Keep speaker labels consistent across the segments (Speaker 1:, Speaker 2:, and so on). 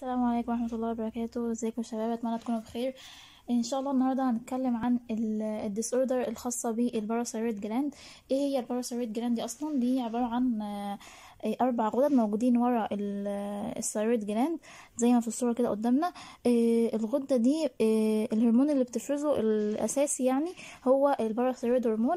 Speaker 1: السلام عليكم ورحمة الله وبركاته ازيكم يا شباب اتمنى تكونوا بخير ان شاء الله النهارده هنتكلم عن الديس اوردر الخاصه بالباراثايرويد جلاند ايه هي الباراثايرويد جلاند دي اصلا دي عباره عن آه، آه، اربع غدد موجودين ورا ال- آه، الثايرويد جلاند زي ما في الصوره كده قدامنا آه، الغده دي آه، الهرمون اللي بتفرزه الاساسي يعني هو الباراثايرويد هرمون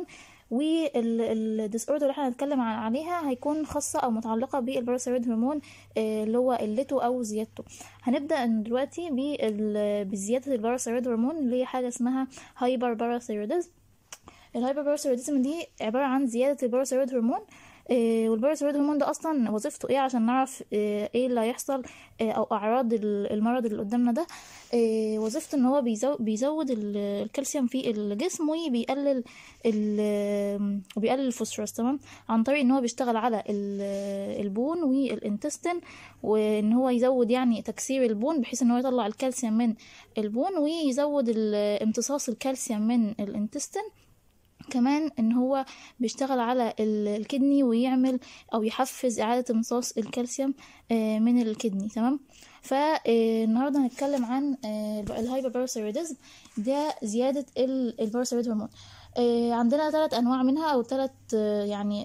Speaker 1: والديس اوردر اللي احنا هنتكلم عن- عليها هيكون خاصه او متعلقه بالباراثايرويد هرمون آه، اللي هو قلته او زيادته هنبدا دلوقتي بال- بزياده الباراثايرويد هرمون اللي هي حاجه اسمها هايبر باراثايروديزم الهايبر باراثايروديزم دي عباره عن زياده الباراثايرويد هرمون آه، والباراثايرويد هرمون ده اصلا وظيفته ايه عشان نعرف آه، ايه اللي هيحصل آه، او اعراض ال- المرض اللي قدامنا ده آه، وظيفته ان هو بيزو- بيزود ال- الكالسيوم في الجسم وبيقلل ال- وبيقلل الفوسفورس تمام عن طريق ان هو بيشتغل على ال- البون والانتستين وان هو يزود يعني تكسير البون بحيث ان هو يطلع الكالسيوم من البون ويزود ال- امتصاص الكالسيوم من الانتستين كمان ان هو بيشتغل على ال- الكدني ويعمل او يحفز اعادة امتصاص الكالسيوم آه، من الكدني تمام فالنهارده هنتكلم عن الهايبر باراثايروديزم ده زيادة ال- الباراثايرويد هرمون آه، عندنا ثلاث انواع منها او ثلاث يعني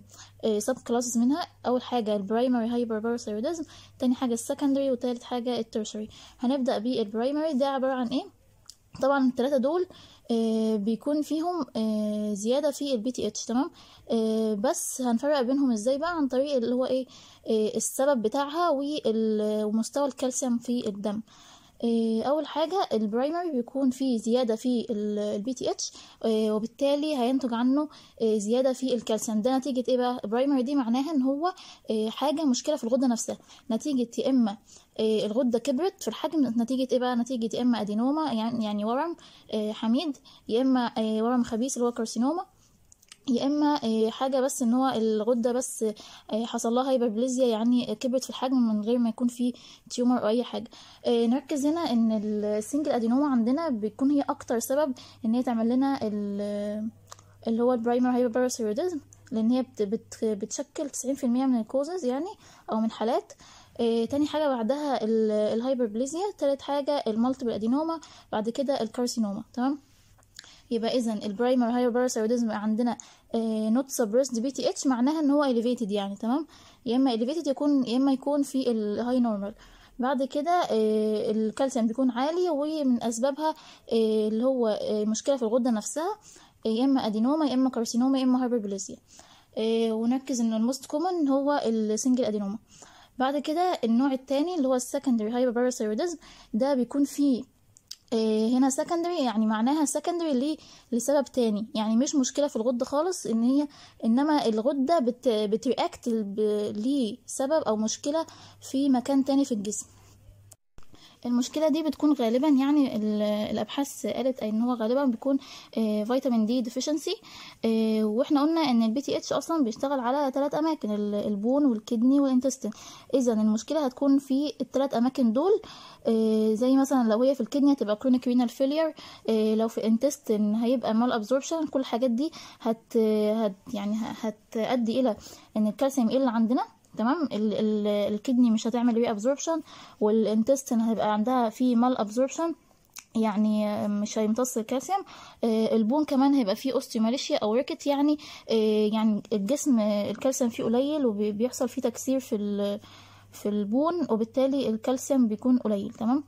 Speaker 1: سب كلاسز منها اول حاجه البرايمري هايبر باراثايروديزم تاني حاجه السكندري وتالت حاجه الترشري هنبدا بالبرايمري ده عباره عن ايه طبعا الثلاثه دول آه، بيكون فيهم آه، زياده في البي تي اتش تمام آه، بس هنفرق بينهم ازاي بقى عن طريق اللي هو ايه آه، السبب بتاعها وال- ومستوى الكالسيوم في الدم آه، اول حاجه البرايمري بيكون فيه زياده في البي تي اتش وبالتالي هينتج عنه آه، زياده في الكالسيوم ده نتيجه ايه بقى البرايمري دي معناها ان هو آه، حاجه مشكله في الغده نفسها نتيجه يا اما آه، الغده كبرت في الحجم نتيجه ايه بقى نتيجه يا اما ادينوما يعني يعني ورم آه، حميد يا اما آه، ورم خبيث اللي هو كارسينوما يا اما آه، حاجه بس ان هو الغده بس آه، حصل لها هايبربليزيا يعني كبرت في الحجم من غير ما يكون في تيومر او اي حاجه آه، نركز هنا ان السنجل ادينوما عندنا بيكون هي اكتر سبب ان هي تعمل لنا ال- اللي هو البرايمر هايبرباراثايروديزم لان هي بت بت بتشكل 90% من الكوزز يعني او من حالات آه، تاني حاجة بعدها ال- الهايبربليزيا تالت حاجة المالتيبل ادينوما بعد كده الكارسينوما تمام يبقى اذا البرايمر هايبرباراثايروديزم عندنا نوت سبريسد بي تي اتش معناها ان هو elevated يعني تمام يا اما elevated يكون يا اما يكون في الهاي نورمال بعد كده آه، الكالسيوم بيكون عالي ومن اسبابها آه، اللي هو آه، مشكله في الغده نفسها آه، يا اما ادينوما يا اما كارسينوما يا اما هايبربليزيا آه، ونركز ان الموست كومن هو السنجل ادينوما بعد كده النوع التاني اللي هو السكندري هايبرباراثايروديزم ده بيكون فيه آه، هنا سكندري يعني معناها سكندري ليه لسبب تاني يعني مش مشكلة في الغدة خالص ان هي انما الغدة بت بترياكت ب- لسبب او مشكلة في مكان تاني في الجسم المشكلة دي بتكون غالبا يعني ال- الأبحاث قالت إن هو غالبا بيكون آه، فيتامين دي ديفيشنسي واحنا قلنا إن البي تي اتش أصلا بيشتغل على ثلاث أماكن ال- البون والكدني والانتستين إذا المشكلة هتكون في الثلاث أماكن دول آه، زي مثلا لو هي في الكدني هتبقى كرونيك رينال فيلير لو في الانتستين هيبقى مال ابزوربشن كل الحاجات دي هت, هت يعني هتؤدي إلى إن الكالسيوم يقل عندنا تمام ال ال الكدني مش هتعمل ري ابزوربشن والانتستين هيبقى عندها في مال ابزوربشن يعني مش هيمتص الكالسيوم آه، البون كمان هيبقى فيه اوستيوماليشيا او ريكت يعني آه، يعني الجسم آه، الكالسيوم فيه قليل وبيحصل فيه تكسير في ال- في البون وبالتالي الكالسيوم بيكون قليل تمام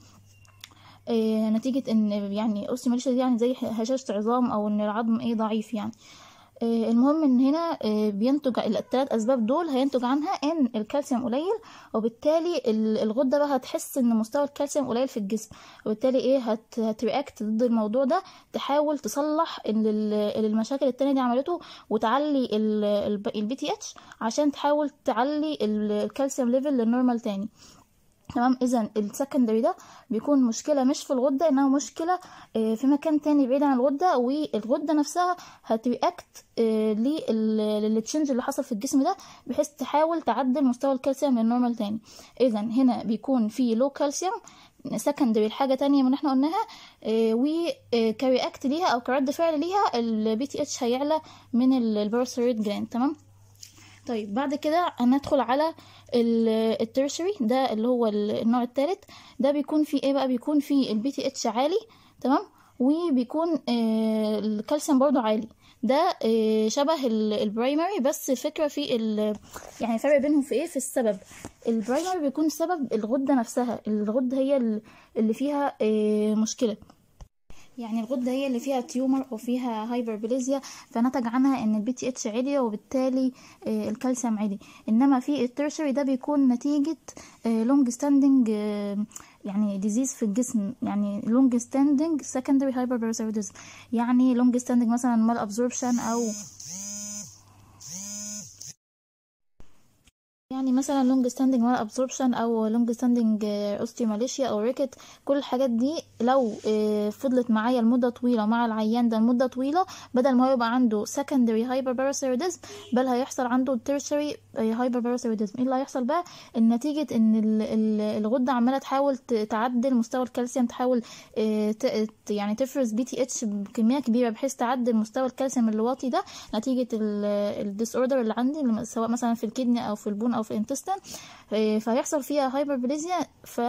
Speaker 1: آه، نتيجة ان يعني اوستيوماليشيا دي يعني زي هشاشة عظام او ان العظم ايه ضعيف يعني آه، المهم ان هنا آه، بينتج الثلاث اسباب دول هينتج عنها ان الكالسيوم قليل وبالتالي ال- الغده بقى هتحس ان مستوى الكالسيوم قليل في الجسم وبالتالي ايه هت هترياكت ضد الموضوع ده تحاول تصلح ال- ال- اللي المشاكل التانية دي عملته وتعلي البي تي اتش عشان تحاول تعلي ال- الكالسيوم ليفل للنورمال تاني تمام اذا السكندري ده بيكون مشكله مش في الغده انها مشكله آه، في مكان تاني بعيد عن الغده والغده نفسها هترياكت للتشنج اللي حصل في الجسم ده بحيث تحاول تعدل مستوى الكالسيوم للنورمال تاني اذا هنا بيكون في لو كالسيوم سكندري الحاجه تانية من اللي احنا قلناها وكرياكت ليها او كرد فعل ليها البي تي اتش هيعلى من الباراثايرويد جلاند تمام طيب بعد كده هندخل على الترشري ده اللي هو ال- النوع الثالث ده بيكون فيه ايه بقى بيكون فيه البي تي اتش عالي تمام وبيكون آه، الكالسيوم برضو عالي ده آه، شبه ال- البرايمري بس الفكرة في ال يعني الفرق بينهم في ايه في السبب البرايمري بيكون سبب الغدة نفسها الغدة هي ال- اللي فيها آه، مشكلة يعني الغدة هي اللي فيها تيومر أو فيها هايبربليزيا فنتج عنها إن البي تي اتش عالية وبالتالي آه، الكالسيوم عالي إنما في الترشري ده بيكون نتيجة لونج ستاندنج يعني ديزيز في الجسم يعني لونج ستاندنج secondary hyperparathyroidism يعني لونج ستاندنج مثلا مال ابزوربشن أو يعني مثلا لونج ستاندنج مال ابزوربشن او لونج ستاندنج اوستيوماليشيا او ريكت كل الحاجات دي لو آه، فضلت معايا لمده طويله مع العيان ده لمده طويله بدل ما هو يبقى عنده secondary hyperparathyroidism بل هيحصل عنده tertiary hyperparathyroidism ايه اللي هيحصل بقى النتيجه ان ال- ال- الغده عماله تحاول ت- تعدل مستوى الكالسيوم تحاول آه، ت- ت- يعني تفرز بي تي اتش بكميه كبيره بحيث تعدل مستوى الكالسيوم اللي واطي ده نتيجه الديس اوردر اللي عندي اللي سواء مثلا في الكدني او في البون او في الانتستين فهيحصل فيها هايبربليزيا ف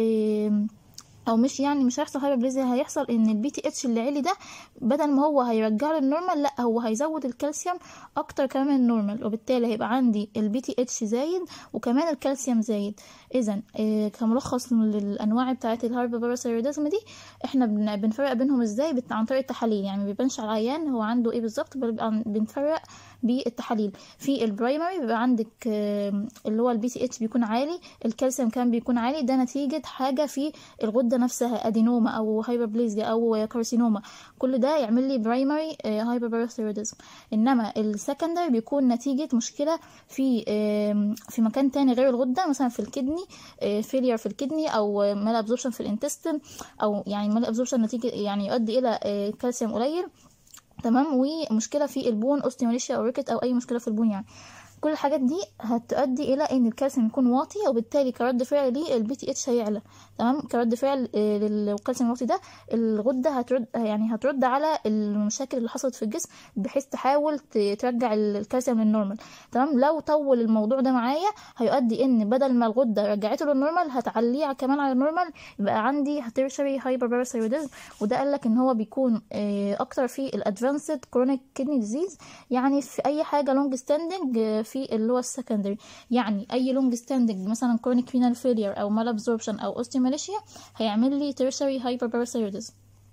Speaker 1: آم، او مش يعني مش هيحصل هايبربليزيا هيحصل ان البي تي اتش اللي عالي ده بدل ما هو هيرجع له النورمال لا هو هيزود الكالسيوم اكتر كمان من النورمال وبالتالي هيبقى عندي البي تي اتش زايد وكمان الكالسيوم زايد اذا آه، كملخص للانواع بتاعه الهايبرباراثايروديزم دي احنا بن- بنفرق بينهم ازاي بت- عن طريق التحاليل يعني ما بيبانش على العيان هو عنده ايه بالظبط بل بيبقى عن- بنفرق بالتحاليل في البرايمري بيبقى عندك آم، اللي هو البي تي اتش بيكون عالي الكالسيوم كان بيكون عالي ده نتيجة حاجة في الغدة نفسها ادينوما او هايبربليزيا او كارسينوما كل ده يعمل لي برايمري هايبرباراثايروديزم انما السكندري بيكون نتيجة مشكلة في آم، في مكان تاني غير الغدة مثلا في الكدني فيلير في الكدني او مال ابزوربشن في الانتستين او يعني مال ابزوربشن نتيجة يعني يؤدي الى آه، كالسيوم قليل تمام ومشكله في البون اوستيوماليشيا او ريكت او اي مشكله في البون يعني كل الحاجات دي هتؤدي الى ان الكالسيوم يكون واطي وبالتالي كرد فعل ليه البي تي اتش هيعلى تمام كرد فعل آه، للكالسيوم الواطي ده الغده هترد يعني هترد على المشاكل اللي حصلت في الجسم بحيث تحاول ت- ترجع ال- الكالسيوم للنورمال تمام لو طول الموضوع ده معايا هيؤدي ان بدل ما الغده رجعته للنورمال هتعليه كمان على النورمال يبقى عندي tertiary hyperparathyroidism وده قال لك ان هو بيكون آه، اكتر في الادفانسد كرونيك كدني ديزيز يعني في اي حاجه لونج ستاندنج في اللي هو السكندري يعني اي لونج ستاندنج مثلا كرونيك رينال فيلير او مال ابزوربشن او اوستيوماليشيا هيعمل لي tertiary hyperparathyroidism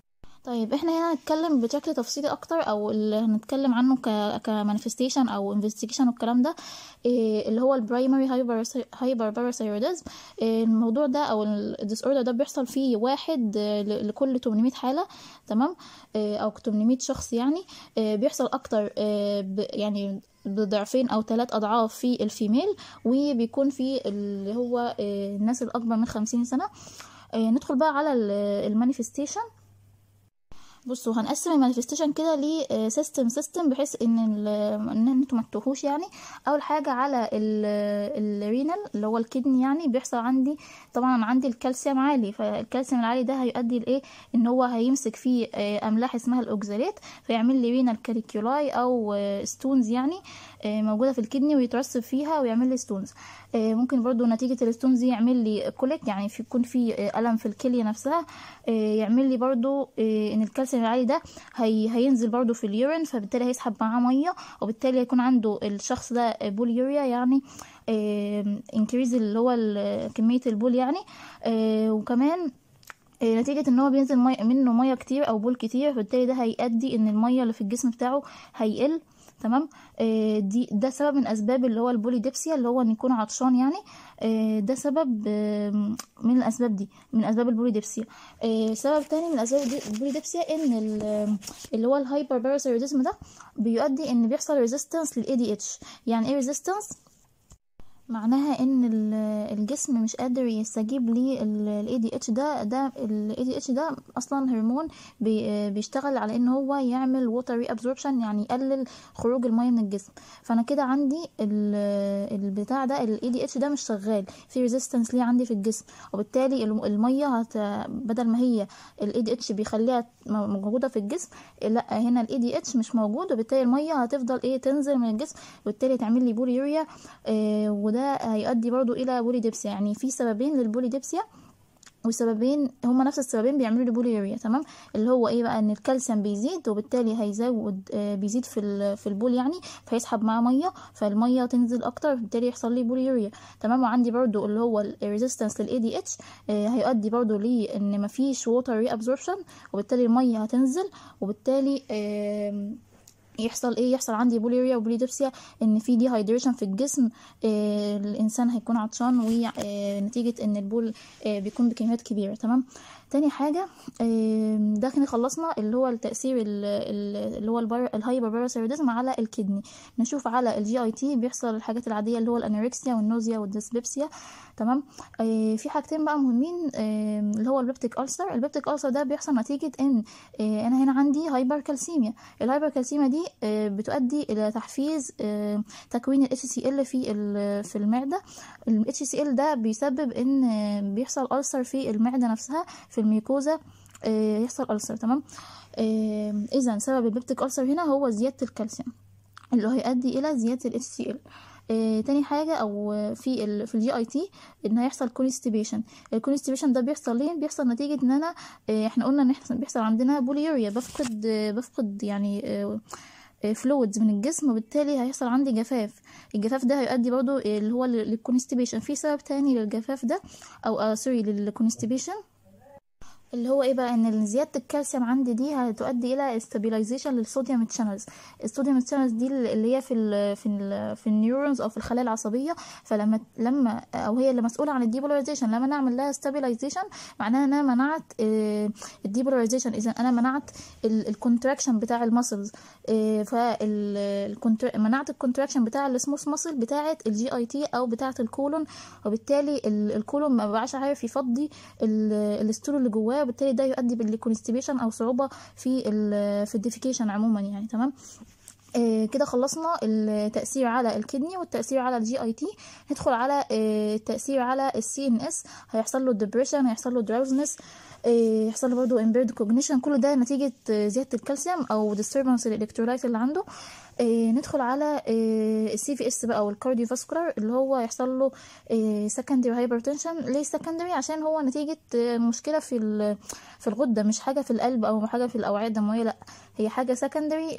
Speaker 1: طيب احنا هنا هنتكلم بشكل تفصيلي اكتر او اللي هنتكلم عنه ك كمانيفستيشن او انفستيجيشن والكلام ده إيه اللي هو البرايمري هايبر باراثايروديزم الموضوع ده او الديس اوردر ده بيحصل فيه واحد آه، ل- لكل 800 حاله تمام آه، او 800 شخص يعني آه، بيحصل اكتر آه، ب- يعني بضعفين او ثلاث اضعاف في الفيميل وبيكون في اللي هو آه، الناس الاكبر من 50 سنه آه، ندخل بقى على المانيفستيشن بصوا هنقسم المانيفستيشن كده لسيستم سيستم بحيث ان ال- ان انتوا ما تتوهوش يعني اول حاجه على الرينال اللي هو الكدني يعني بيحصل عندي طبعا عندي الكالسيوم عالي فالكالسيوم العالي ده هيؤدي لايه ان هو هيمسك فيه آه، املاح اسمها الاوكزاليت فيعمل لي رينال كاريكيولاي او ستونز يعني آه، موجوده في الكدني ويترسب فيها ويعمل لي ستونز آه، ممكن برضو نتيجه الستونز دي يعمل لي كوليك يعني في يكون في آه، الم في الكليه نفسها آه، يعمل لي برضو آه، ان الكالسيوم العالي ده هي هينزل برضو في اليورين فبالتالي هيسحب معاه ميه وبالتالي هيكون عنده الشخص ده بوليوريا يعني انكريز اللي هو ال- كميه البول يعني آه، وكمان آه، نتيجة ان هو بينزل مي... منه مية كتير او بول كتير فبالتالي ده هيؤدي ان المية اللي في الجسم بتاعه هيقل تمام آه، دي ده سبب من اسباب اللي هو البوليديبسيا اللي هو ان يكون عطشان يعني آه، ده سبب آه، من الاسباب دي من اسباب البوليديبسيا آه، سبب تاني من اسباب دي- البوليديبسيا ان ال- اللي هو الهايبر باراثايروديزم ده بيؤدي ان بيحصل ريزيستنس للاي دي اتش يعني ايه ريزيستنس معناها ان ال- الجسم مش قادر يستجيب لل ADH ده ده ال ADH ده اصلا هرمون بي- بيشتغل على ان هو يعمل water reabsorption يعني يقلل خروج المية من الجسم فانا كده عندي ال- البتاع ده ال ADH ده مش شغال في resistance ليه عندي في الجسم وبالتالي الم- المية هت بدل ما هي ال ADH بيخليها م- موجودة في الجسم لا هنا ال ADH مش موجود وبالتالي المية هتفضل ايه تنزل من الجسم وبالتالي تعمل لي بوليوريا آه وده هيؤدي برضو الى بوليديبسيا يعني في سببين للبوليديبسيا وسببين هما نفس السببين بيعملوا لي بوليوريا تمام اللي هو ايه بقى ان الكالسيوم بيزيد وبالتالي هيزود آه بيزيد في ال- في البول يعني فيسحب معاه ميه فالميه تنزل اكتر بالتالي يحصل لي بوليوريا تمام وعندي برضو اللي هو الريزيستنس للاي دي اتش هيؤدي برضو لان مفيش ووتر ري ابزوربشن وبالتالي الميه هتنزل وبالتالي آم، يحصل ايه يحصل عندي بوليوريا وبوليدبسيا ان في دي هايدريشن في الجسم آه الانسان هيكون عطشان ونتيجه ان البول آه بيكون بكميات كبيره تمام تاني حاجة آه ده كده خلصنا اللي هو التأثير ال- ال- اللي هو البر... الهايبر باراثيروديزم على الكدني نشوف على الجي اي تي بيحصل الحاجات العادية اللي هو الانوركسيا والنوزيا والديسبيبسيا تمام آه في حاجتين بقى مهمين آه اللي هو البيبتيك ألسر البيبتيك ألسر ده بيحصل نتيجة ان آه انا هنا عندي هايبر كالسيميا الهايبر كالسيميا دي آه بتؤدي الى تحفيز آه تكوين ال HCl في ال- في المعدة ال HCl ده بيسبب ان آه، بيحصل ألسر في المعدة نفسها في الميكوزا آه، يحصل ألسر تمام اذا سبب البيبتيك ألسر هنا هو زيادة الكالسيوم اللي هيؤدي الى زياده ال HCl آه، تاني حاجة أو آه، في ال في الجي اي تي إن هيحصل كونستيبيشن الكونستيبيشن ده بيحصل ليه؟ بيحصل نتيجة إن أنا آه، إحنا قلنا إن إحنا بيحصل عندنا بوليوريا بفقد آه، بفقد يعني فلويدز من الجسم وبالتالي هيحصل عندي جفاف الجفاف ده هيؤدي برضو اللي هو للكونستيبيشن في سبب تاني للجفاف ده أو آه سوري للكونستيبيشن اللي هو ايه بقى ان زياده الكالسيوم عندي دي هتؤدي الى استابيلايزيشن للصوديوم تشانلز الصوديوم تشانلز دي اللي هي في ال في ال في النيورونز او في الخلايا العصبيه فلما لما او هي اللي مسؤوله عن الديبولاريزيشن لما نعمل لها استابيلايزيشن معناها ان انا منعت الديبولاريزيشن اذا انا منعت الكونتراكشن بتاع المسلز فال منعت الكونتراكشن بتاع السموث مسل بتاعه الجي اي تي او بتاعه الكولون وبالتالي ال- الكولون ما بقاش عارف يفضي ال- الستول اللي جواه وبالتالي ده يؤدي بالكونستيبيشن او صعوبه في ال في الديفيكيشن عموما يعني تمام آه كده خلصنا التأثير على الكدني والتأثير على الجي اي تي ندخل على آه التأثير على السي ان اس هيحصل له ديبريشن هيحصل له دراوزنس يحصل له برضه امبيرد كوجنيشن كل ده نتيجة آه، زيادة الكالسيوم او disturbance الالكترولايت اللي عنده آه، ندخل على السي في اس بقى او الكارديو فاسكولار اللي هو يحصل له سكندري هايبرتنشن ليه سكندري عشان هو نتيجة آه، مشكلة في ال- في الغدة مش حاجة في القلب او حاجة في الاوعية الدموية لا هي حاجة سكندري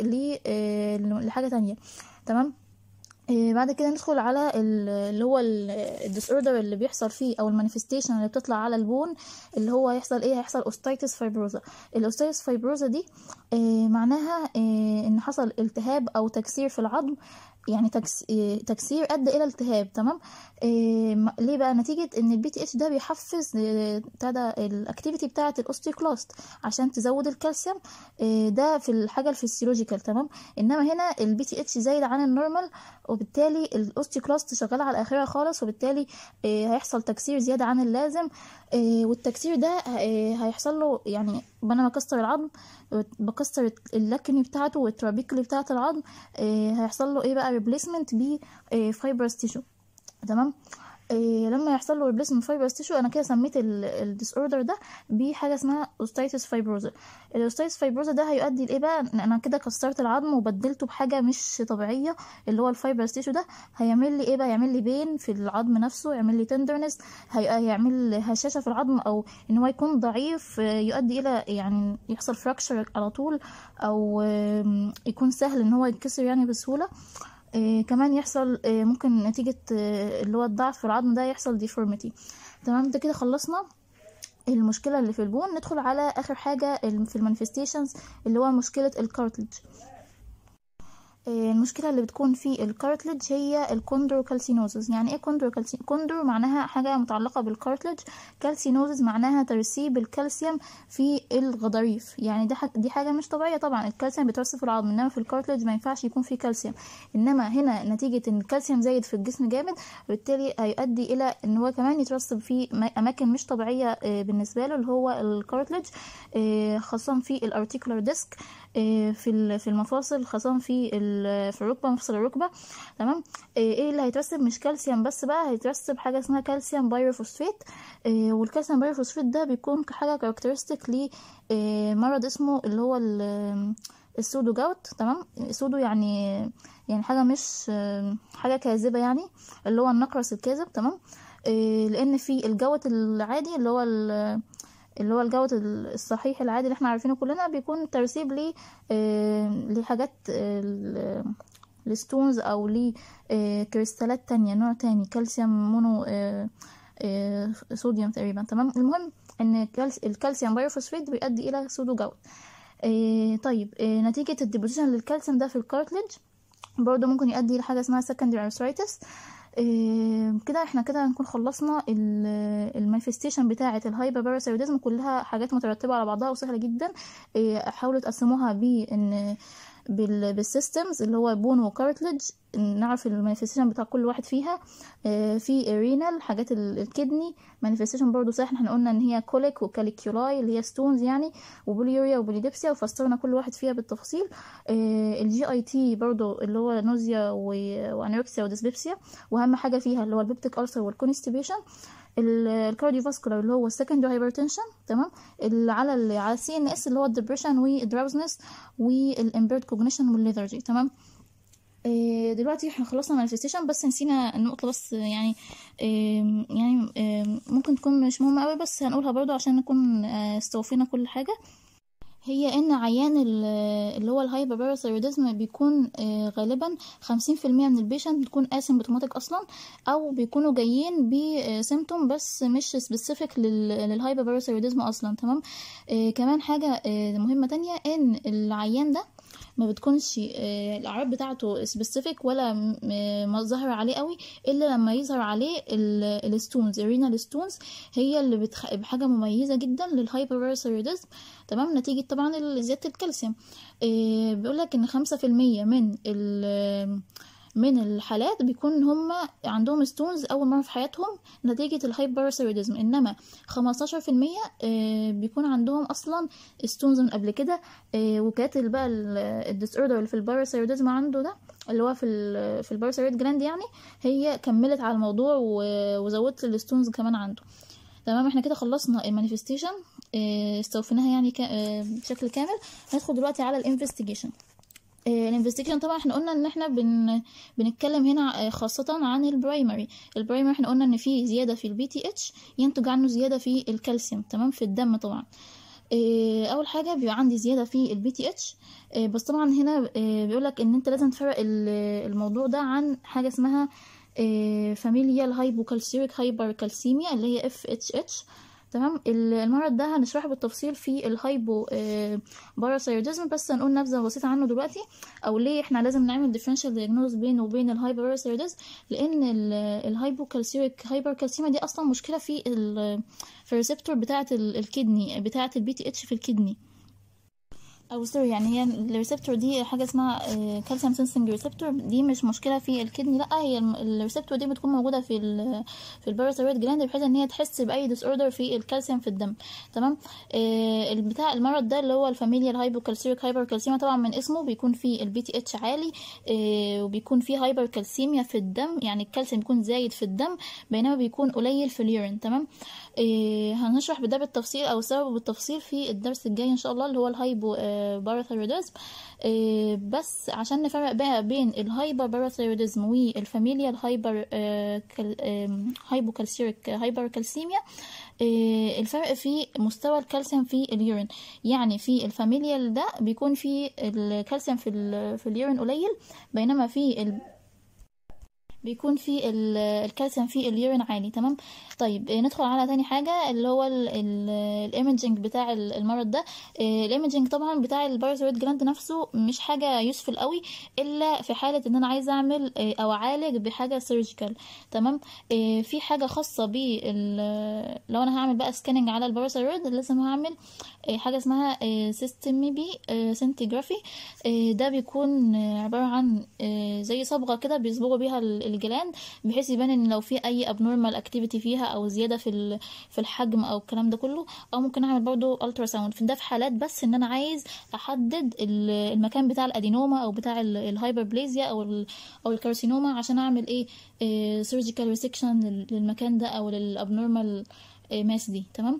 Speaker 1: لحاجة تانية تمام آه، بعد كده ندخل على ال- اللي هو الديس اوردر اللي بيحصل فيه او المانيفستيشن اللي بتطلع على البون اللي هو هيحصل ايه هيحصل اوستيتس فايبروزا الاوستيتس فايبروزا دي آه، معناها آه، ان حصل التهاب او تكسير في العظم يعني تكس... آه، تكسير ادى الى التهاب تمام آه، م- ليه بقى نتيجه ان البي تي اتش ده بيحفز آه، بتاع ده الاكتيفيتي بتاعه الاوستيوكلاست عشان تزود الكالسيوم آه، ده في الحاجه الفسيولوجيكال تمام انما هنا البي تي اتش زايد عن النورمال وبالتالي الاوستيوكلاست شغاله على اخرها خالص وبالتالي آه، هيحصل تكسير زياده عن اللازم آه، والتكسير ده آه، هيحصل له يعني انا بكسر العظم بكسر اللكني بتاعته والترابيكلي بتاعه العظم آه، هيحصل له ايه بقى ريبليسمنت بفايبرس تيشو تمام إيه لما يحصل له ريبليسمنت فايبرس تيشو انا كده سميت الديس اوردر ده بحاجه اسمها اوستيتس فايبروزا الاوستيتس فايبروزا ده هيؤدي لايه بقى إن انا كده كسرت العظم وبدلته بحاجه مش طبيعيه اللي هو الفايبرس تيشو ده هيعمل لي ايه بقى يعمل لي بين في العظم نفسه يعمل لي تندرنس هيعمل هشاشه في العظم او ان هو يكون ضعيف آه، يؤدي الى يعني يحصل فراكشر على طول او آم، يكون سهل ان هو يتكسر يعني بسهوله آه كمان يحصل آه ممكن نتيجة آه اللي هو الضعف في العظم ده يحصل ديفورميتي تمام ده كده خلصنا المشكلة اللي في البون ندخل على آخر حاجة الم- في المانيفستيشنز اللي هو مشكلة الكارتلج آه، المشكلة اللي بتكون في الكارتلج هي الكوندروكالسينوزز يعني ايه كوندروكالسي كوندرو معناها حاجة متعلقة بالكارتلج كالسينوزز معناها ترسيب الكالسيوم في الغضاريف يعني دي, حاجة دي حاجة مش طبيعية طبعا الكالسيوم بيترسب في العظم انما في الكارتلج ما ينفعش يكون فيه كالسيوم انما هنا نتيجة ان الكالسيوم زايد في الجسم جامد وبالتالي هيؤدي الى ان هو كمان يترسب في م- اماكن مش طبيعية آه، بالنسبة له اللي هو الكارتلج آه، خاصة في الارتيكولار ديسك في ال- في المفاصل خاصة في ال- في الركبة مفصل الركبة تمام آه، ايه اللي هيترسب مش كالسيوم بس بقى هيترسب حاجة اسمها كالسيوم بايروفوسفات آه، والكالسيوم بايروفوسفات ده بيكون حاجة كاركترستيك لمرض اسمه اللي هو ال- السودو جاوت تمام سودو يعني يعني حاجة مش آه، حاجة كاذبة يعني اللي هو النقرس الكاذب تمام آه، لان في الجوت العادي اللي هو ال- اللي هو الجوت الصحيح العادي اللي احنا عارفينه كلنا بيكون ترسيب ل آه، لحاجات آه، الستونز او لكريستالات تانية نوع تاني كالسيوم مونو آه، آه، صوديوم تقريبا تمام المهم ان الكالس- الكالسيوم بايروفوسفات بيؤدي الى سودو جوت آه، طيب آه، نتيجة الديبوزيشن للكالسيوم ده في الكارتلج برضه ممكن يؤدي لحاجة اسمها secondary arthritis إيه كده احنا كده هنكون خلصنا المانيفستيشن بتاعة الهايبر باراثيروديزم كلها حاجات مترتبة على بعضها وسهلة جدا إيه حاولوا تقسموها بان بال بالسيستمز اللي هو بون وكارتلج نعرف المانيفستيشن بتاع كل واحد فيها آه، في رينال حاجات ال- الكدني مانيفستيشن برضو سهل احنا قلنا ان هي كوليك وكاليكيولاي اللي هي ستونز يعني وبوليوريا وبوليديبسيا وفسرنا كل واحد فيها بالتفاصيل الجي اي تي برضو اللي هو نوزيا و- وانوركسيا وديسبيبسيا واهم حاجه فيها اللي هو البيبتيك ألسر والكونستيبيشن الكارديوفاسكولار اللي هو السكندري هايبرتنشن تمام اللي على ال على السي ان اس اللي هو الدبريشن والدراوزنس والامبيرد كوجنيشن والليثرجي تمام آه، دلوقتي احنا خلصنا مانيفستيشن بس نسينا النقطة بس يعني آم، يعني آم، ممكن تكون مش مهمة قوي بس هنقولها برضو عشان نكون آه، استوفينا كل حاجة هي ان عيان ال- اللي هو الهايبر باراثيروديزم بيكون آه، غالبا خمسين في المية من البيشنت بتكون اسيمبتوماتيك اصلا او بيكونوا جايين بسيمتوم بس مش سبيسيفيك للهايبر باراثيروديزم اصلا تمام آه، كمان حاجة آه، مهمة تانية ان العيان ده ما بتكونش آه، الاعراض بتاعته سبيسيفيك ولا م- م- ظاهر عليه قوي الا لما يظهر عليه الستونز الرينال ستونز هي اللي بتخ... بحاجه مميزه جدا للهايبرثيروديزم تمام نتيجه طبعا ال- زياده الكالسيوم إيه بيقول لك ان خمسة في المية من ال من الحالات بيكون هم عندهم ستونز اول مره في حياتهم نتيجه الهايبرثيروديزم انما 15% آه، بيكون عندهم اصلا ستونز من قبل كده آه، وكانت ال- بقى الديس اوردر اللي في الباراثيروديزم عنده ده اللي هو في ال في الباراثيرويد جلاند يعني هي كملت على الموضوع و- وزودت الستونز كمان عنده تمام احنا كده خلصنا المانيفستيشن استوفيناها يعني كا- آه، بشكل كامل هندخل دلوقتي على الانفستيجيشن الانفستيجيشن طبعا احنا قلنا ان احنا بن بنتكلم هنا آه، خاصة عن البرايمري البرايمري احنا قلنا ان في زيادة في البي تي اتش ينتج عنه زيادة في الكالسيوم تمام في الدم طبعا آه، اول حاجه بيبقى عندي زياده في البي تي اتش بس طبعا هنا بيقول لك ان انت لازم تفرق ال- الموضوع ده عن حاجه اسمها فاميليال هايبوكالسيريك هايبركالسيميا اللي هي اف اتش اتش تمام ال- المرض ده هنشرحه بالتفصيل في الهايبو باراثيروديزم بس هنقول نبذه بسيطه عنه دلوقتي او ليه احنا لازم نعمل ديفرنشال دياجنوز بينه وبين الهايبر باراثيروديزم لان الهايبوكالسيريك هايبركالسيميا دي اصلا مشكله في ال في الريسبتور بتاعه ال- الكدني بتاعه البي تي اتش في الكدني او سوري يعني هي الريسبتور دي حاجه اسمها كالسيوم سنسنج ريسبتور دي مش مشكله في الكدني لا هي الريسبتور دي بتكون موجوده في ال في الباراثيرويد جلاند بحيث ان هي تحس باي ديس اوردر في الكالسيوم في الدم تمام آه البتاع المرض ده اللي هو الفاميليال هايبوكالسيريك هايبركالسيميا طبعا من اسمه بيكون فيه البي تي اتش عالي آه وبيكون فيه هايبركالسيميا في الدم يعني الكالسيوم بيكون زايد في الدم بينما بيكون قليل في اليورين تمام آه هنشرح بده بالتفصيل او سببه بالتفصيل في الدرس الجاي ان شاء الله اللي هو الهايبو آه باراثيروديزم آه بس عشان نفرق بقى بين الهايبر باراثيروديزم والفاميليال هايبر آه كال آه هايبوكالسيريك هايبركالسيميا آه الفرق في مستوى الكالسيوم في اليورين يعني في الفاميليال ده بيكون في الكالسيوم في ال- في اليورين قليل بينما في ال بيكون في ال- الكالسيوم في اليورين عالي تمام طيب آه، ندخل على تاني حاجة اللي هو الايمجنج بتاع ال- المرض ده الايمجنج طبعا بتاع الباراثيرويد جلاند نفسه مش حاجة يوسفل قوي الا في حالة ان انا عايزة اعمل آه، او اعالج بحاجة سيرجيكال تمام آه، في حاجة خاصة بال لو انا هعمل بقى سكاننج على الباراثيرويد لازم هعمل آه، حاجة اسمها سيستم بي سنتيجرافي ده بيكون آه، عبارة عن آه، زي صبغة كده بيصبغوا بيها ال- الجلاند بحيث يبان ان لو في اي abnormal activity فيها او زيادة في ال- في الحجم او الكلام ده كله او ممكن اعمل برضو الترا ساوند ده في حالات بس ان انا عايز احدد ال- المكان بتاع الادينوما او بتاع الهايبربليزيا او ال او الكارسينوما عشان اعمل ايه سيرجيكال ريسكشن للمكان ده او للابنورمال ماس دي تمام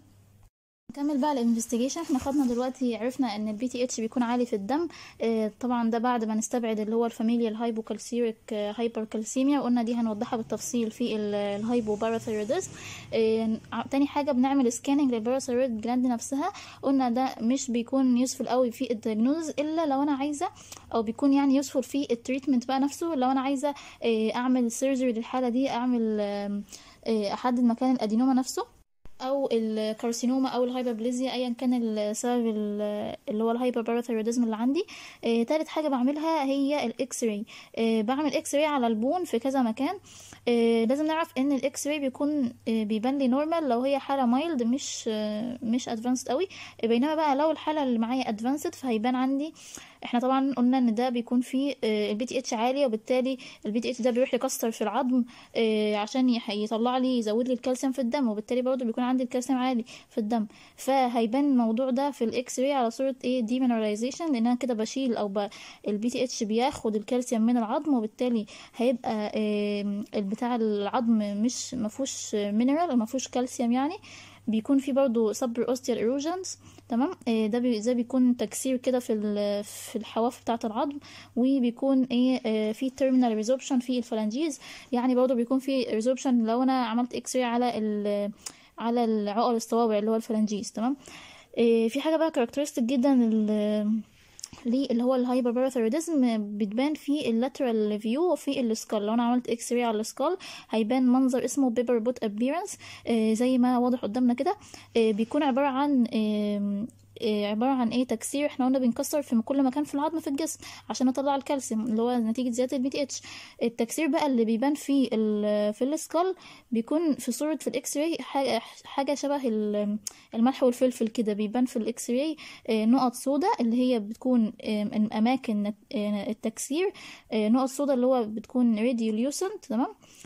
Speaker 1: نكمل بقى الانفستيجيشن احنا خدنا دلوقتي عرفنا ان البي تي اتش بيكون عالي في الدم اه طبعا ده بعد ما نستبعد اللي هو الفاميليال هايبوكالسيريك هايبركالسيميا وقلنا دي هنوضحها بالتفصيل في الهايبوباراثيروديزم اه تاني حاجه بنعمل سكاننج للباراثيرويد جلاند نفسها قلنا ده مش بيكون يوسفل قوي في الدياجنوز الا لو انا عايزه او بيكون يعني يوسفل في التريتمنت بقى نفسه لو انا عايزه اه اعمل سيرجري للحاله دي اعمل اه احدد مكان الادينوما نفسه او الكارسينوما او الهايبربليزيا ايا كان السبب اللي هو الهايبرباراثيروديزم اللي عندي آه، تالت حاجه بعملها هي الاكس راي آه، بعمل اكس راي على البون في كذا مكان آه، لازم نعرف ان الاكس راي بيكون آه، بيبان لي نورمال لو هي حاله مايلد مش آه، مش ادفانسد قوي بينما بقى لو الحاله اللي معايا ادفانسد فهيبان عندي احنا طبعا قلنا ان ده بيكون فيه البي تي اتش عالي وبالتالي البي تي اتش ده بيروح يكسر في العظم آه، عشان يح- يطلع لي يزود لي الكالسيوم في الدم وبالتالي برضه بيكون عندي الكالسيوم عالي في الدم فهيبان الموضوع ده في الاكس راي على صوره ايه ديمينراليزيشن لان انا كده بشيل او ب... البي تي اتش بياخد الكالسيوم من العظم وبالتالي هيبقى آه، البتاع العظم مش مفهوش مينرال ما فيهوش كالسيوم يعني بيكون في برضه سبر اوستيال ايروجنز تمام آه، ده بي ده بيكون تكسير كده في ال- في الحواف بتاعه العظم وبيكون ايه آه، في تيرمينال ريزوربشن في الفلانجيز يعني برضه بيكون في ريزوربشن لو انا عملت اكس راي على ال على العقل الصوابع اللي هو الفلانجيز تمام آه، في حاجه بقى كاركترستيك جدا ال- ليه اللي هو الهايبر باراثيروديزم بتبان في اللاترال فيو وفي السكال لو انا عملت اكس راي على السكال هيبان منظر اسمه بيبر بوت ابيرنس زي ما واضح قدامنا كده آه، بيكون عباره عن آم، آه، عبارة عن ايه تكسير احنا قلنا بنكسر في كل مكان في العظم في الجسم عشان نطلع الكالسيوم اللي هو نتيجة زيادة البي تي اتش التكسير بقى اللي بيبان في ال في السكال بيكون في صورة في الاكس راي حاجة حاجة شبه ال- الملح والفلفل كده بيبان في الاكس راي آه، نقط سوداء اللي هي بتكون آم، اماكن آه، التكسير آه، نقط سوداء اللي هو بتكون راديوليوسنت تمام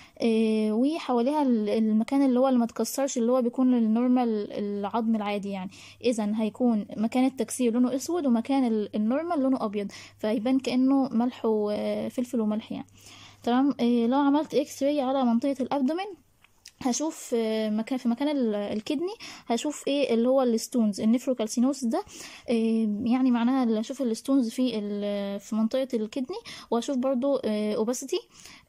Speaker 1: آه، وحواليها ال- المكان اللي هو اللي ما اتكسرش اللي هو بيكون النورمال العظم العادي يعني اذا هيكون مكان التكسير لونه اسود ومكان ال- النورمال لونه ابيض فيبان كانه ملح وفلفل وملح يعني تمام آه، لو عملت اكس راي على منطقه الابدومين هشوف آه، مكان في مكان ال- الكدني هشوف ايه اللي هو الستونز النفروكالسينوس ده آه، يعني معناها اللي اشوف الستونز في ال- في منطقه الكدني واشوف برضو اوباسيتي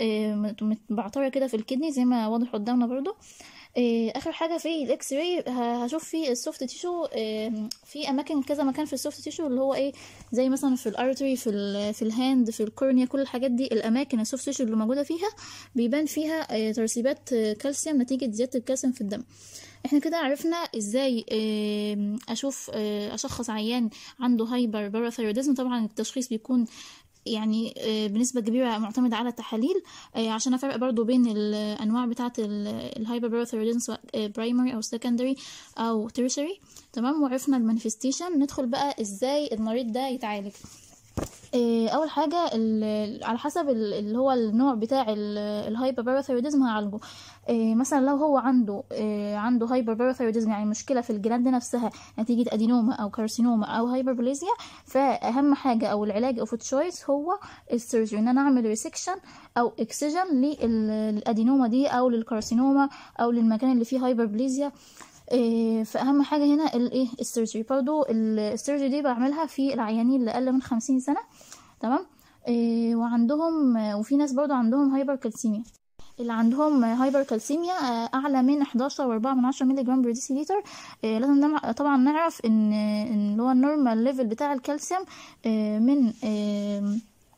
Speaker 1: بعترة كده في الكدني زي ما واضح قدامنا برضو آه، اخر حاجه في الاكس راي ه- هشوف في السوفت تيشو آه، في اماكن كذا مكان في السوفت تيشو اللي هو ايه زي مثلا في الارتري في ال في الهاند في الكورنيا كل الحاجات دي الاماكن السوفت تيشو اللي موجوده فيها بيبان فيها آه، ترسيبات آه، كالسيوم نتيجه زياده الكالسيوم في الدم احنا كده عرفنا ازاي آم، اشوف آه، اشخص عيان عنده هايبر باراثيروديزم طبعا التشخيص بيكون يعني آه، بنسبة كبيرة معتمد على التحاليل آه، عشان افرق برضو بين الانواع بتاعة الهايبر باراثيروديزم سواء برايمري او سكندري او تيرشري تمام وعرفنا المانيفستيشن ندخل بقى ازاي المريض ده يتعالج آه، اول حاجه ال- على حسب ال- اللي هو النوع بتاع الهايبر باراثيروديزم هعالجه آه، مثلا لو هو عنده آه، عنده هايبر باراثيروديزم يعني مشكله في الجلاند نفسها نتيجه ادينوما او كارسينوما او هايبربليزيا فاهم حاجه او العلاج اوف تشويس هو السيرجري ان انا اعمل ريسكشن او اكسجن للادينوما دي او للكارسينوما او للمكان اللي فيه هايبربليزيا إيه، فاهم حاجه هنا الايه السيرجري برضو ال- السيرجري دي بعملها في العيانين اللي اقل من خمسين سنه تمام إيه، وعندهم وفي ناس برضو عندهم هايبر كالسيميا اللي عندهم هايبر كالسيميا آه، اعلى من 11 و4 من 10 مللي جرام بر ديسيليتر آه، لازم نمع- طبعا نعرف ان ان اللي هو النورمال ليفل بتاع الكالسيوم آه، من آه،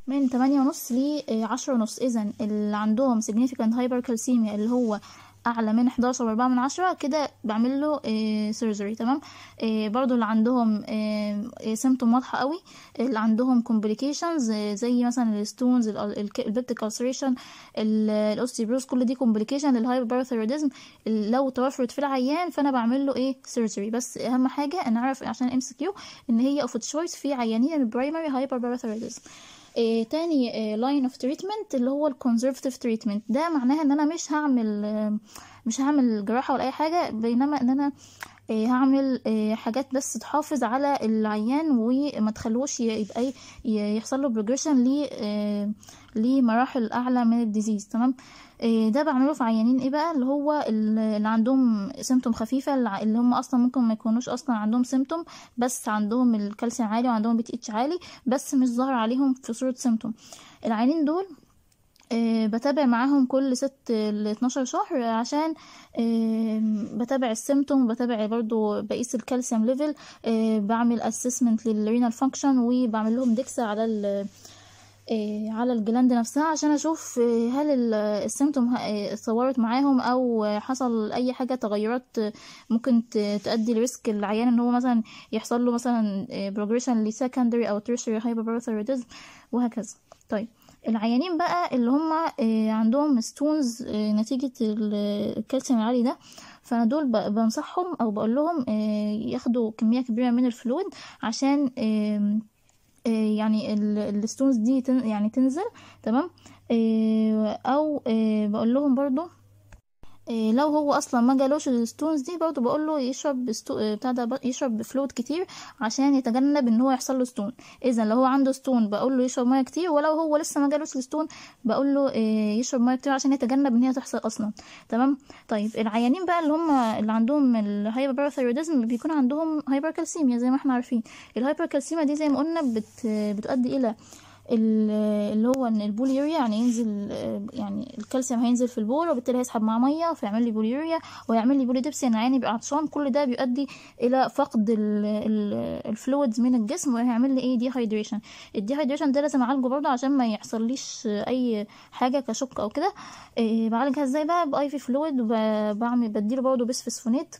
Speaker 1: من تمانية ونص لعشرة ونص إذا اللي عندهم significant hypercalcemia اللي هو أعلى من 11 وأربعة من عشرة كده بعمل له سيرجري تمام آه، برضو اللي عندهم سيمتوم واضحة قوي اللي عندهم complications آه، زي مثلا الستونز البيبتيك ulceration الاوستيبروز كل دي complication للهايبرثيروديزم لو توفرت في العيان فانا بعمل له ايه سيرجري بس اهم حاجه نعرف عشان ام سي كيو ان هي اوف تشويس في عيانين البرايمري هايبرثيروديزم إيه تاني لاين اوف تريتمنت اللي هو الكونزرفتيف تريتمنت ده معناها ان انا مش هعمل آه، مش هعمل جراحه ولا اي حاجه بينما ان انا آه، هعمل آه، حاجات بس تحافظ على العيان وما تخلوش ي- يبقى ي- ي- يحصل له بروجريشن ل آه، لمراحل اعلى من الديزيز تمام آه، ده بعمله في عيانين ايه بقى اللي هو ال- اللي عندهم سيمتوم خفيفه الع- اللي هم اصلا ممكن ما يكونوش اصلا عندهم سيمتوم بس عندهم الكالسيوم عالي وعندهم بي تي اتش عالي بس مش ظاهر عليهم في صوره سيمتوم العيانين دول آه، بتابع معاهم كل ست ل 12 شهر عشان آه، بتابع السيمتوم بتابع برضو بقيس الكالسيوم ليفل آه، بعمل اسسمنت للرينال فانكشن وبعمل لهم ديكسا على ال آه، على الجلاند نفسها عشان اشوف آه، هل ال- السيمتوم ه- آه، اتطورت معاهم او آه، حصل اي حاجه تغيرات آه، ممكن ت- تؤدي لريسك العيان ان هو مثلا يحصل له مثلا بروجريشن لسكندري او تيرشري هايبرثيروديزم وهكذا طيب العيانين بقى اللي هم آه، عندهم ستونز نتيجة ال- الكالسيوم العالي ده فانا دول ب- بنصحهم او بقول لهم آه، ياخدوا كمية كبيرة من الفلويد عشان آم، آه، يعني الستونز دي تن يعني تنزل تمام آه، او آه، بقول لهم برضو إيه لو هو اصلا ما جالوش الستونز دي برضه بقول له يشرب ستو... إيه بتاع ده ب- يشرب فلويد كتير عشان يتجنب ان هو يحصل له ستون اذا لو هو عنده ستون بقول له يشرب ميه كتير ولو هو لسه ما جالوش الستون بقول له إيه يشرب ميه كتير عشان يتجنب ان هي تحصل اصلا تمام طيب العيانين بقى اللي هم اللي عندهم الهايبرثيروديزم بيكون عندهم هايبركالسيميا زي ما احنا عارفين الهايبركالسيميا دي زي ما قلنا بت... بتؤدي الى ال- اللي هو ان البوليوريا يعني ينزل يعني الكالسيوم هينزل في البول وبالتالي هيسحب معاه ميه فيعمل لي بوليوريا ويعمل لي بوليدبسي ان عيني يبقى عطشان كل ده بيؤدي الى فقد الفلويدز من الجسم وهيعمل لي ايه دي هايدريشن الدي هايدريشن ده لازم اعالجه برضه عشان ما يحصليش اي حاجه كشوك او كده إيه بعالجها ازاي بقى باي في فلويد وبعمل بديله برضه بسفسفونات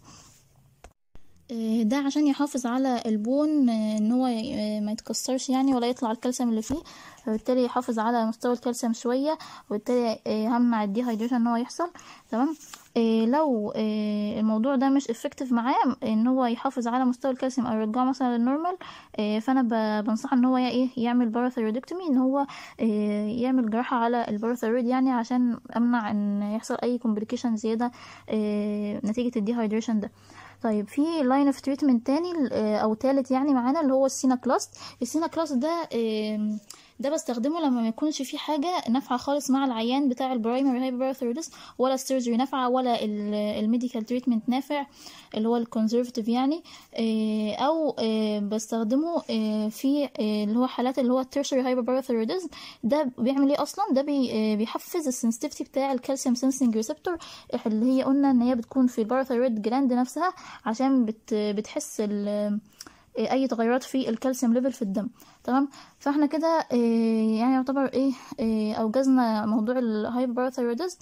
Speaker 1: آه، ده عشان يحافظ على البون آه، ان هو ي- آه، ما يتكسرش يعني ولا يطلع الكالسيوم اللي فيه فبالتالي يحافظ على مستوى الكالسيوم شويه وبالتالي آه، همنع الديهايدريشن ان هو يحصل تمام آه، لو آه، الموضوع ده مش افكتيف معاه ان هو يحافظ على مستوى الكالسيوم او يرجعه مثلا للنورمال آه، فانا ب- بنصح ان هو ي- ايه يعمل باراثيرودكتومي ان هو آه، يعمل جراحه على الباراثيرود يعني عشان امنع ان يحصل اي كومبليكيشن زياده آه، نتيجه الديهايدريشن ده طيب في لاين اوف تريتمنت تاني آه، او تالت يعني معانا اللي هو السينا كلاست السينا كلاست ده آم، ده بستخدمه لما ما يكونش في حاجه نافعه خالص مع العيان بتاع البرايمري هايبرثيرودس ولا السيرجري نافعه ولا الميديكال تريتمنت نافع اللي هو الكونزرفتيف يعني آه، او آه، بستخدمه آه، في آه، اللي هو حالات اللي هو التيرشري هايبرثيرودس ده بيعمل ايه اصلا ده بي آه، بيحفز السنسيتيفيتي بتاع الكالسيوم سنسنج ريسبتور اللي هي قلنا ان هي بتكون في الباراثيرويد جلاند نفسها عشان بت بتحس ال- اي تغيرات في الكالسيوم ليفل في الدم تمام فاحنا كده آه، يعني يعتبر ايه آه، اوجزنا موضوع الهايبرثيروديزم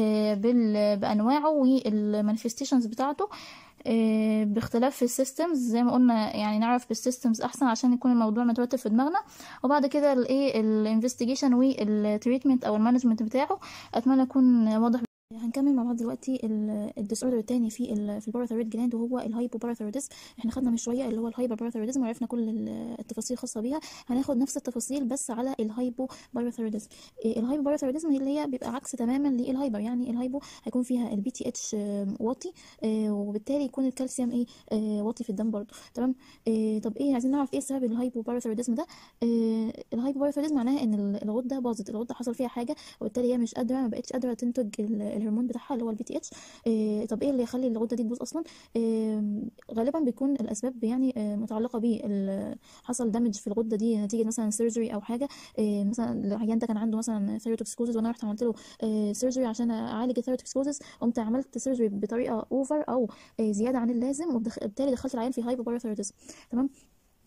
Speaker 1: بانواعه والمانيفستيشنز بتاعته آه، باختلاف السيستمز زي ما قلنا يعني نعرف بالسيستمز احسن عشان يكون الموضوع مترتب في دماغنا وبعد كده الايه الانفستيجيشن والتريتمنت او المانجمنت بتاعه اتمنى يكون واضح هنكمل مع بعض دلوقتي الديس اوردر التاني في ال في الباراثيرويد جلاند وهو الهايبو باراثيروديزم احنا خدنا من شويه اللي هو الهايبر باراثيروديزم وعرفنا كل ال- التفاصيل الخاصه بيها هناخد نفس التفاصيل بس على الهايبو باراثيروديزم إيه الهايبو باراثيروديزم هي اللي هي بيبقى عكس تماما للهايبر يعني الهايبو هيكون فيها البي تي اتش واطي آه، وبالتالي يكون الكالسيوم ايه آه، واطي في الدم برضه تمام آه، طب ايه عايزين نعرف ايه سبب الهايبو باراثيروديزم ده آه، الهايبو باراثيروديزم معناها ان ال- الغده باظت الغده حصل فيها حاجه وبالتالي هي مش قادره ما بقتش قادره تنتج ال- الهرمون بتاعها اللي هو البي تي اتش طب ايه اللي يخلي الغده دي تبوظ اصلا آه، غالبا بيكون الاسباب يعني آه، متعلقه ب حصل دامج في الغده دي نتيجه مثلا سيرجري او حاجه آه، مثلا العيان ده كان عنده مثلا ثيروتوكسكوزس وانا رحت عملت له سيرجري عشان اعالج الثيروتوكسكوزس قمت عملت سيرجري بطريقه اوفر او آه، زياده عن اللازم وبالتالي دخلت العيان في هايبو باراثيروديزم تمام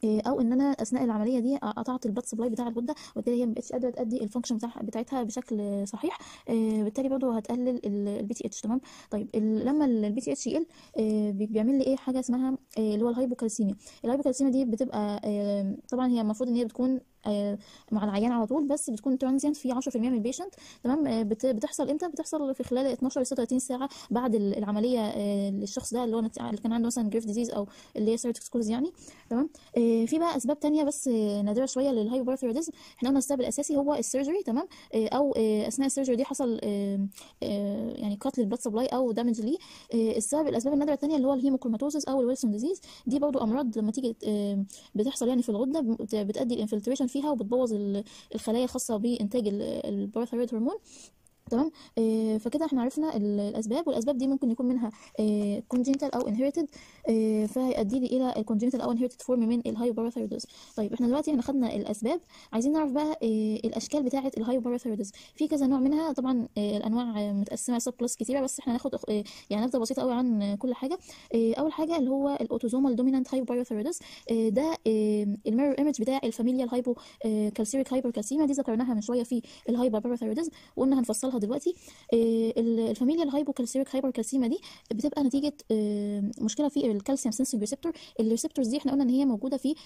Speaker 1: إيه، او ان انا اثناء العمليه دي قطعت البلاد سبلاي بتاع الغده وبالتالي هي ما بقتش قادره تادي الفانكشن بتاع بتاعتها بشكل صحيح إيه، بالتالي برضو هتقلل البي تي اتش تمام طيب ال- لما البي تي اتش يقل إيه، بي- بيعمل لي ايه حاجه اسمها إيه، اللي هو الهايبوكالسيميا الهايبوكالسيميا دي بتبقى إيه، طبعا هي المفروض ان هي بتكون آه، مع العيان على طول بس بتكون ترانزيانت في 10% من البيشنت تمام آه، بت- بتحصل امتى بتحصل في خلال 12 ل 36 ساعه بعد ال- العمليه آه، للشخص ده اللي هو نت- اللي كان عنده مثلا جريف ديزيز او اللي هي سيرتكسكوز يعني تمام آه، في بقى اسباب تانية بس آه، نادره شويه للهايبوباراثيروديزم احنا قلنا السبب الاساسي هو السيرجري تمام آه، او آه، اثناء السيرجري دي حصل آه، آه، يعني قتل البلاد سبلاي او دامج ليه آه، السبب الاسباب النادره التانية اللي هو الهيموكروماتوزس او الويلسون ديزيز دي برضو امراض لما تيجي آه، بتحصل يعني في الغده بت- بتؤدي الانفلتريشن فيها وبتبوظ ال- الخلايا الخاصه بانتاج ال- الباراثيرويد هرمون تمام آه، فكده احنا عرفنا ال- الاسباب والاسباب دي ممكن يكون منها كونجنتال او انهيرتد فهيؤدي لي الى الكونجنتال او انهيرتد فورم من الهايبوباراثيروديزم طيب احنا دلوقتي احنا خدنا الاسباب عايزين نعرف بقى آه، الاشكال بتاعه الهايبوباراثيروديزم في كذا نوع منها طبعا آه، الانواع آه، متقسمه سب كلاس كتيره بس احنا هناخد آه، يعني نبذه بسيطه قوي عن آه، كل حاجه آه، اول حاجه اللي هو الاوتوزومال دومينانت هايبوباراثيروديزم ده الميرور ايمج بتاع الفاميليا الهايبو كالسيريك هايبركالسيميا دي ذكرناها من شويه في الهايبوباراثيروديزم وقلنا هنفصلها دلوقتي آه، ال- الفاميليا الهايبوكالسيريك هايبركالسيميا دي بتبقى نتيجه آه، مشكله في الكالسيوم سنسنج ريسبتور الريسبتورز دي احنا قلنا ان هي موجوده في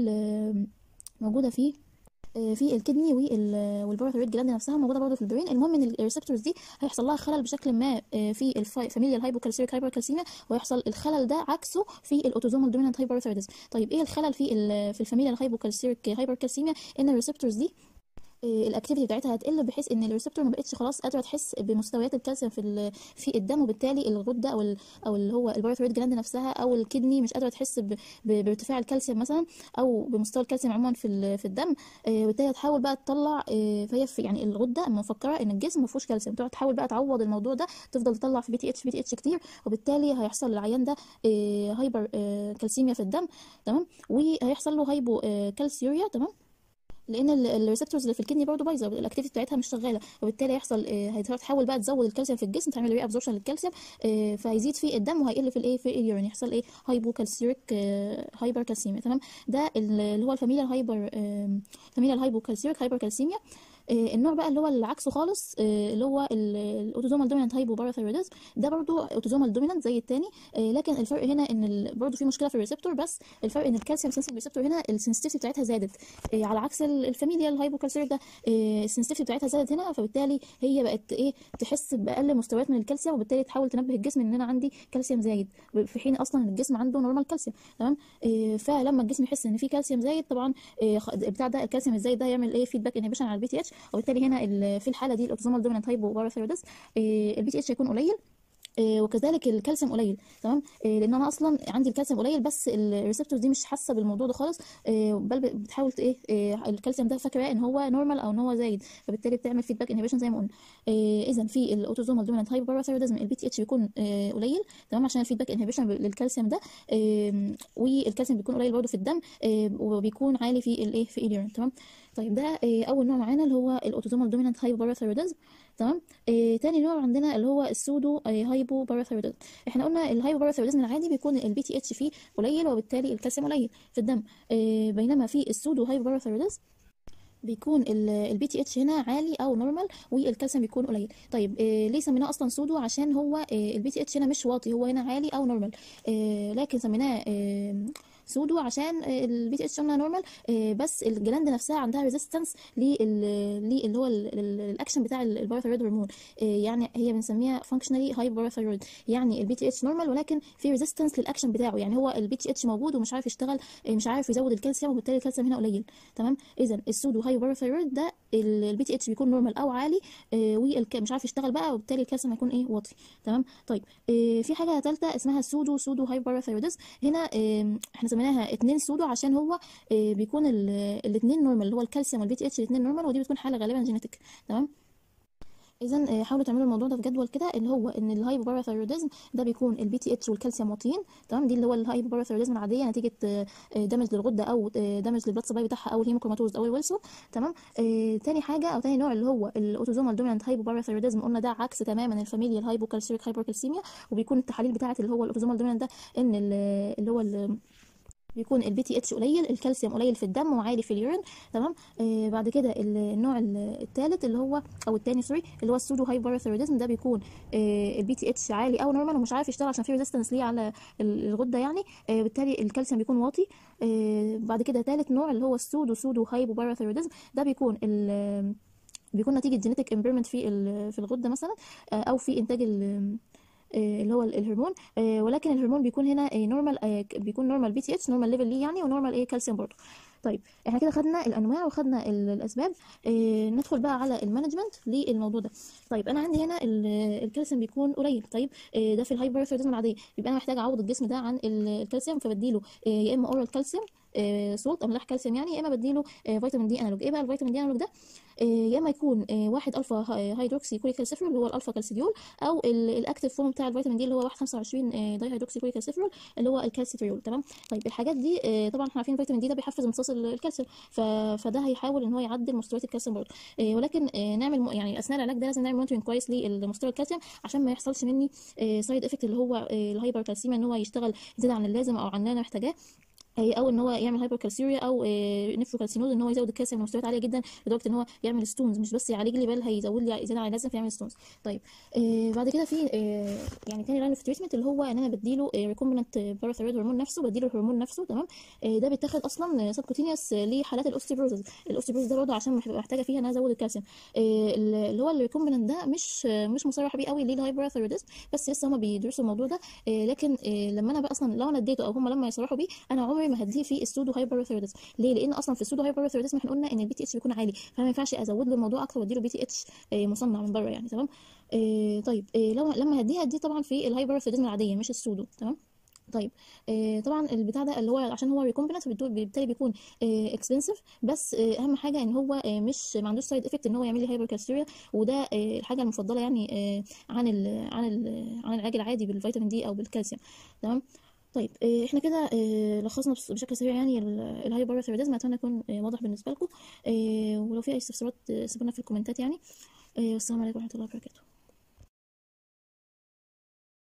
Speaker 1: ال- موجوده في آه، في الكدني وال- والباراثيرويد جلاند نفسها موجوده برضه في البرين المهم ان الريسبتورز دي هيحصل لها خلل بشكل ما آه، في الفاميليا الهايبوكالسيريك هايبركالسيميا ويحصل الخلل ده عكسه في الاوتوزومال دومينانت هايبوثايروديزم طيب ايه الخلل في ال- في الفاميليا الهايبوكالسيريك هايبركالسيميا ان الريسبتورز دي آه، الاكتيفيتي بتاعتها هتقل بحيث ان الريسبتور ما بقتش خلاص قادره تحس بمستويات الكالسيوم في ال- في الدم وبالتالي الغده او ال- او اللي هو الباراثيرويد جلاند نفسها او الكدني مش قادره تحس ب- ب- بارتفاع الكالسيوم مثلا او بمستوى الكالسيوم عموما في ال- في الدم آه، وبالتالي هتحاول بقى تطلع آه، فهي في يعني الغده مفكره ان الجسم ما فيهوش كالسيوم تقعد تحاول بقى تعوض الموضوع ده تفضل تطلع في بي تي اتش بي تي اتش كتير وبالتالي هيحصل للعيان ده آه، هايبر آه، كالسيميا في الدم تمام وهيحصل له هايبو آه، كالسيوريا تمام لان الريسبتورز اللي في الكدني برضه بايظه الاكتيفيتي بتاعتها مش شغاله وبالتالي هيحصل آه، هتحاول بقى تزود الكالسيوم في الجسم تعمل ري ابزوربشن للكالسيوم آه، فهيزيد في الدم وهيقل في الايه في اليورين يحصل ايه هايبوكالسيريك هايبر كالسيميا تمام ده اللي هو الفاميليا الهايبر فاميليا الهايبوكالسيريك هايبر كالسيميا آه، النوع بقى اللي هو اللي عكسه خالص آه، اللي هو ال- الاوتوزومال دومينانت هايبوباراثيروديزم ده برضو اوتوزومال دومينانت زي التاني آه، لكن الفرق هنا ان ال- برضو في مشكله في الريسبتور بس الفرق ان الكالسيوم سنسنج ريسبتور هنا السنسيتيفيتي بتاعتها زادت آه، على عكس ال- الفاميليا الهايبوكالسيريك ده آه، السنسيتيفيتي بتاعتها زادت هنا فبالتالي هي بقت ايه تحس باقل مستويات من الكالسيوم وبالتالي تحاول تنبه الجسم ان انا عندي كالسيوم زايد في حين اصلا الجسم عنده نورمال كالسيوم تمام آه، فلما الجسم يحس ان في كالسيوم زايد طبعا آه، خ- بتاع ده الكالسيوم الزايد ده هيعمل ايه فيدباك انهبيشن على البي تي اتش وبالتالي هنا ال- في الحاله دي الاوتوزومال دومينانت هايبوباراثيروديزم البي تي اتش هيكون قليل آه، وكذلك الكالسيوم قليل تمام آه، لان انا اصلا عندي الكالسيوم قليل بس الريسبتورز دي مش حاسه بالموضوع ده خالص آه، بل بتحاول ت- ايه آه، الكالسيوم ده فاكره ان هو نورمال او ان هو زايد فبالتالي بتعمل فيدباك انهبيشن زي ما قلنا اذا في الاوتوزومال دومينانت هايبوباراثيروديزم البي تي اتش بيكون آه، قليل تمام عشان الفيدباك انهبيشن للكالسيوم ده آه، والكالسيوم بيكون قليل برضه في الدم آه، وبيكون عالي في الايه في اليورين تمام طيب ده آه، اول نوع معانا اللي هو الاوتوزومال دومينانت هايبوباراثيروديزم تمام آه، تاني نوع عندنا اللي هو السودو آه، هايبوباراثيروديزم احنا قلنا الهايبوباراثيروديزم العادي بيكون البي تي اتش فيه قليل وبالتالي الكالسيوم قليل في الدم آه، بينما في السودو هايبوباراثيروديزم بيكون البي تي اتش هنا عالي او نورمال والكالسيوم بيكون قليل طيب آه ليه سميناه اصلا سودو عشان هو البي تي اتش هنا مش واطي هو هنا عالي او نورمال آه لكن سميناه آه سودو عشان البي تي اتش قلنا نورمال آه بس الجلاند نفسها عندها ريزيستنس اللي هو ال- ال- الاكشن بتاع الباراثيرويد هرمون آه يعني هي بنسميها فانكشنالي هاي باراثيرويد يعني البي تي اتش نورمال ولكن في ريزيستنس للاكشن بتاعه يعني هو البي تي اتش موجود ومش عارف يشتغل آه مش عارف يزود الكالسيوم وبالتالي الكالسيوم هنا قليل تمام اذا السودو هايبوباراثيرويد ده البي تي اتش بيكون نورمال او عالي آه ومش عارف يشتغل بقى وبالتالي الكالسيوم هيكون ايه واطي تمام طيب آه في حاجه ثالثه اسمها سودو سودو هايبوباراثيروديزم هنا آه احنا سميناها اتنين سودو عشان هو آه بيكون الاثنين نورمال اللي هو الكالسيوم والبي تي اتش الاثنين نورمال ودي بتكون حاله غالبا جينيتك تمام اذا حاولوا تعملوا الموضوع ده في جدول كده اللي هو ان الهايبوباراثيروديزم ده بيكون البي تي اتش والكالسيوم واطيين تمام دي اللي هو الهايبوباراثيروديزم العاديه نتيجه آه، آه، دمج للغده او آه، دمج للبلاد سبلاي بتاعها او الهيموكروماتوز او الويلسون تمام آه، تاني حاجه او تاني نوع اللي هو الاوتوزومال دومينانت هايبوباراثيروديزم قلنا ده عكس تماما الفاميليا الهايبوكالسيريك هايبركالسيميا وبيكون التحاليل بتاعه اللي هو الاوتوزومال دومينانت ده ان ال- اللي هو ال- بيكون البي تي اتش قليل الكالسيوم قليل في الدم وعالي في اليورين تمام آه بعد كده ال- النوع الثالث اللي هو او الثاني سوري اللي هو السودو هايبرثيروديزم ده بيكون آه البي تي اتش عالي او نورمال ومش عارف يشتغل عشان في ريزيستنس ليه على ال- الغده يعني آه بالتالي الكالسيوم بيكون واطي آه بعد كده ثالث نوع اللي هو السودو سودو هايبوباراثيروديزم ده بيكون ال بيكون نتيجه جينيتك امبيرمنت في ال- في الغده مثلا آه، او في انتاج ال- آه، اللي هو ال- الهرمون آه، ولكن الهرمون بيكون هنا نورمال بيكون نورمال بي تي اتش نورمال ليفل ليه يعني ونورمال ايه كالسيوم برضه طيب احنا كده خدنا الانواع وخدنا ال- الاسباب آه، ندخل بقى على المانجمنت للموضوع ده طيب انا عندي هنا ال- الكالسيوم بيكون قليل طيب آه، ده في الهايبرثيروديزم العاديه يبقى انا محتاج اعوض الجسم ده عن ال- الكالسيوم فبديله آه، يا اما اورال كالسيوم سولت املاح كالسيوم يعني يا اما بديله آه، فيتامين دي انالوج ايه بقى الفيتامين دي انالوج ده آه، يا اما يكون آه، واحد الفا ها- هيدروكسي كوليك كالسيفرول اللي هو الالفا كالسيديول او ال- الاكتيف فورم بتاع الفيتامين دي اللي هو 125 آه، داي هيدروكسي كوليك كالسيفرول اللي هو الكالسيتريول تمام طيب الحاجات دي آه، طبعا احنا عارفين الفيتامين دي ده بيحفز امتصاص ال- الكالسيوم ف... فده هيحاول ان هو يعدل مستويات الكالسيوم برضه آه، ولكن آه، نعمل م- يعني اثناء العلاج ده لازم نعمل مونيتورنج كويس لمستوى الكالسيوم عشان ما يحصلش مني سايد افكت اللي هو آه، الهايبر كالسيميا ان هو يشتغل زياده عن اللازم او عن اللي انا محتاجاه آه، او ان هو يعمل هايبركالسيوريا او نفروكالسينوز ان هو يزود الكالسيوم لمستويات عاليه جدا لدرجه ان هو يعمل ستونز مش بس يعالج لي بل هيزود لي زياده عن اللازم فيعمل ستونز طيب آه بعد كده في آه يعني تاني لاين اوف تريتمنت اللي هو ان انا بديله ريكومبيننت باراثيرويد هرمون نفسه بديله الهرمون نفسه تمام آه ده بيتاخد اصلا سبكوتينيوس لحالات الاوستيبروزز الاوستيبروز ده برضه عشان ببقى محتاجه فيها ان انا ازود الكالسيوم آه اللي هو الريكومبيننت ده مش آه مش مصرح بيه قوي للهايبرثيروديزم بس لسه هما بيدرسوا الموضوع ده آه لكن آه لما انا بقى اصلا لو انا اديته او هم لما يصرحوا بيه انا عمري ما هديه في السودو هايبرثيروديزم ليه لان اصلا في السودو هايبرثيروديزم احنا قلنا ان البي تي اتش بيكون عالي فما ينفعش ازود له الموضوع اكتر واديله بي تي اتش مصنع من بره يعني تمام آه طيب آه لو لما هديها هديه طبعا في الهايبرثيروديزم العاديه مش السودو تمام طيب آه طبعا البتاع ده اللي هو عشان هو ريكومبيننت بالتالي بيكون اكسبنسيف بس آه اهم حاجه ان هو آه مش ما عندوش سايد افكت ان هو يعمل لي هايبركالسيوريا وده آه الحاجه المفضله يعني آه عن ال عن ال عن العلاج العادي بالفيتامين دي او بالكالسيوم تمام طيب آه، احنا كده آه، لخصنا بس- بشكل سريع يعني الهايبرثيروديزم اتمنى يكون آه، واضح بالنسبه لكم آه، ولو في اي استفسارات آه، سيبونا في الكومنتات يعني آه، والسلام عليكم ورحمه الله وبركاته